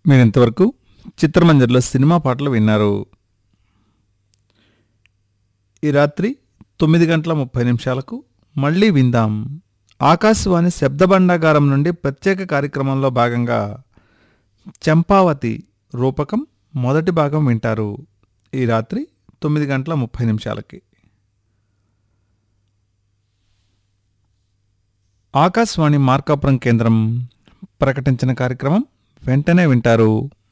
మీరు ఇంతవరకు చిత్రమంజర్లో సినిమా పాటలు విన్నారు ఈ రాత్రి తొమ్మిది గంటల ముప్పై నిమిషాలకు మళ్ళీ విందాం ఆకాశవాణి శబ్ద భండాగారం నుండి ప్రత్యేక కార్యక్రమంలో భాగంగా చంపావతి రూపకం మొదటి భాగం వింటారు ఈ రాత్రి తొమ్మిది గంటల ముప్పై నిమిషాలకి ఆకాశవాణి మార్కాపురం కేంద్రం ప్రకటించిన కార్యక్రమం వెంటనే వింటారు